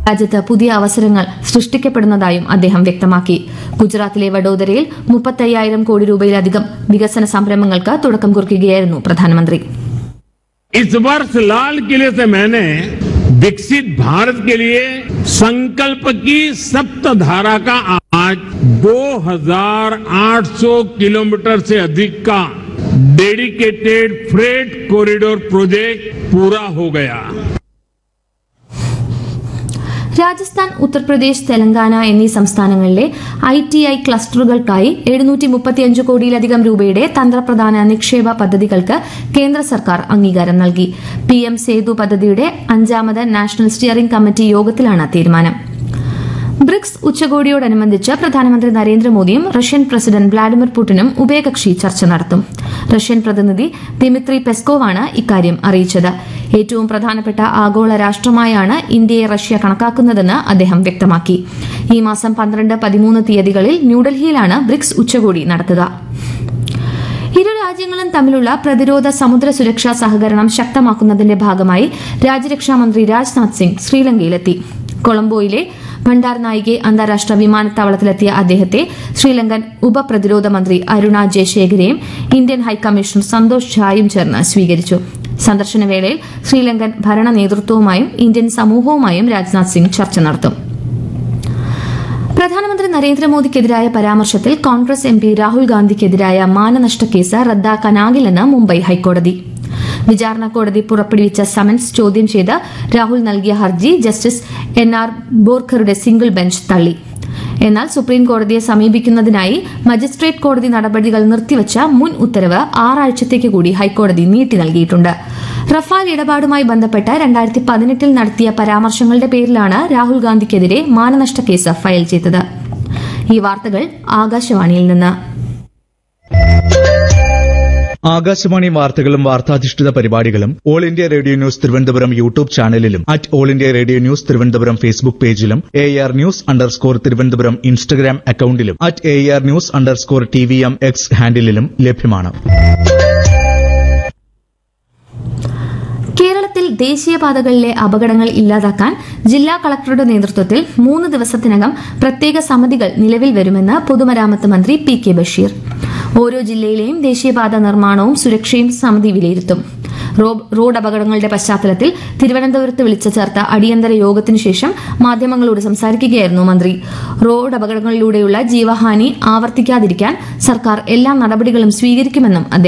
രാജ്യത്ത് പുതിയ അവസരങ്ങൾ സൃഷ്ടിക്കപ്പെടുന്നതായും അദ്ദേഹം വ്യക്തമാക്കി ഗുജറാത്തിലെ വഡോദരയിൽ മുപ്പത്തയ്യായിരം കോടി രൂപയിലധികം വികസന സംരംഭങ്ങൾക്ക് തുടക്കം കുറിക്കുകയായിരുന്നു പ്രധാനമന്ത്രി इस वर्ष लाल किले से मैंने विकसित भारत के लिए संकल्प की सप्तधारा का आज 2,800 किलोमीटर से अधिक का डेडिकेटेड फ्रेट कॉरिडोर प्रोजेक्ट पूरा हो गया രാജസ്ഥാൻ ഉത്തർപ്രദേശ് തെലങ്കാന എന്നീ സംസ്ഥാനങ്ങളിലെ ഐ ടി ഐ ക്ലസ്റ്ററുകൾക്കായി എഴുന്നൂറ്റി മുപ്പത്തിയഞ്ച് കോടിയിലധികം രൂപയുടെ തന്ത്രപ്രധാന നിക്ഷേപ പദ്ധതികൾക്ക് കേന്ദ്ര സർക്കാർ അംഗീകാരം നൽകി പി എം സേതു പദ്ധതിയുടെ അഞ്ചാമത് നാഷണൽ സ്റ്റിയറിംഗ് കമ്മിറ്റി യോഗത്തിലാണ് തീരുമാനം ബ്രിക്സ് ഉച്ചകോടിയോടനുബന്ധിച്ച് പ്രധാനമന്ത്രി നരേന്ദ്രമോദിയും റഷ്യൻ പ്രസിഡന്റ് വ്ളാഡിമിർ പുടിനും ഉഭയകക്ഷി ചർച്ച നടത്തും റഷ്യൻ പ്രതിനിധി ദിമിത്രി പെസ്കോവാണ് ഇക്കാര്യം അറിയിച്ചത് ഏറ്റവും പ്രധാനപ്പെട്ട ആഗോള രാഷ്ട്രമായാണ് ഇന്ത്യയെ റഷ്യ കണക്കാക്കുന്നതെന്ന് അദ്ദേഹം വ്യക്തമാക്കി ഈ മാസം പന്ത്രണ്ട് പതിമൂന്ന് തീയതികളിൽ ന്യൂഡൽഹിയിലാണ് ബ്രിക്സ് ഉച്ചകോടി നടത്തുക ഇരു രാജ്യങ്ങളും തമ്മിലുള്ള പ്രതിരോധ സമുദ്ര സുരക്ഷാ സഹകരണം ശക്തമാക്കുന്നതിന്റെ ഭാഗമായി രാജ്യരക്ഷാമന്ത്രി രാജ്നാഥ് സിംഗ് ശ്രീലങ്കയിലെത്തി കൊളംബോയിലെ ഭണ്ഡാർ നായികെ അന്താരാഷ്ട്ര വിമാനത്താവളത്തിലെത്തിയ അദ്ദേഹത്തെ ശ്രീലങ്കൻ ഉപപ്രതിരോധ മന്ത്രി അരുണ ജയശേഖരയും ഇന്ത്യൻ ഹൈക്കമ്മീഷണർ സന്തോഷ് ഝായും ചേർന്ന് സ്വീകരിച്ചു സന്ദർശന വേളയിൽ ശ്രീലങ്കൻ ഭരണ നേതൃത്വവുമായും ഇന്ത്യൻ സമൂഹവുമായും രാജ്നാഥ് സിംഗ് ചർച്ച നടത്തും പ്രധാനമന്ത്രി നരേന്ദ്രമോദിക്കെതിരായ പരാമർശത്തിൽ കോൺഗ്രസ് എം പി രാഹുൽ ഗാന്ധിക്കെതിരായ മാനനഷ്ട കേസ് റദ്ദാക്കാനാകില്ലെന്ന് മുംബൈ ഹൈക്കോടതി വിചാരണ കോടതി പുറപ്പെടുവിച്ച സമൻസ് ചോദ്യം ചെയ്ത് രാഹുൽ നൽകിയ ഹർജി ജസ്റ്റിസ് എൻ ആർ ബോർഖറുടെ സിംഗിൾ ബെഞ്ച് തള്ളി എന്നാൽ സുപ്രീം കോടതിയെ സമീപിക്കുന്നതിനായി മജിസ്ട്രേറ്റ് കോടതി നടപടികൾ നിർത്തിവച്ച മുൻ ഉത്തരവ് ആറാഴ്ചത്തേക്ക് കൂടി ഹൈക്കോടതി നീട്ടി നൽകിയിട്ടുണ്ട് റഫാൽ ഇടപാടുമായി ബന്ധപ്പെട്ട് രണ്ടായിരത്തി പതിനെട്ടിൽ നടത്തിയ പരാമർശങ്ങളുടെ പേരിലാണ് രാഹുൽ ഗാന്ധിക്കെതിരെ മാനനഷ്ട കേസ് ഫയൽ ചെയ്തത് ഈ വാർത്തകൾ ആകാശവാണിയിൽ നിന്ന് ആകാശവാണി വാർത്തകളും വാർത്താധിഷ്ഠിത പരിപാടികളും all India radio news Thiruvananthapuram YouTube ചാനലിലും at all India radio news Thiruvananthapuram Facebook പേജിലും A R news underscore Thiruvananthapuram Instagram അക്കൌണ്ടിലും at A R news underscore T V M X ഹാൻഡിലും ലഭ്യമാണ് കേരളത്തിൽ ദേശീയപാതകളിലെ അപകടങ്ങൾ ഇല്ലാതാക്കാൻ ജില്ലാ കളക്ടറുടെ നേതൃത്വത്തിൽ മൂന്ന് ദിവസത്തിനകം പ്രത്യേക സമിതികൾ നിലവിൽ വരുമെന്ന് പൊതുമരാമത്ത് മന്ത്രി പി കെ ബഷീർ ഓരോ ജില്ലയിലെയും ദേശീയപാത നിർമ്മാണവും സുരക്ഷയും സമിതി വിലയിരുത്തും റോ- റോഡ് അപകടങ്ങളുടെ പശ്ചാത്തലത്തിൽ തിരുവനന്തപുരത്ത് വിളിച്ചു ചേർത്ത അടിയന്തര യോഗത്തിനു ശേഷം മാധ്യമങ്ങളോട് സംസാരിക്കുകയായിരുന്നു മന്ത്രി റോഡ് അപകടങ്ങളിലൂടെയുള്ള ജീവഹാനി ആവർത്തിക്കാതിരിക്കാൻ സർക്കാർ എല്ലാ നടപടികളും സ്വീകരിക്കുമെന്നും അദ്ദേഹം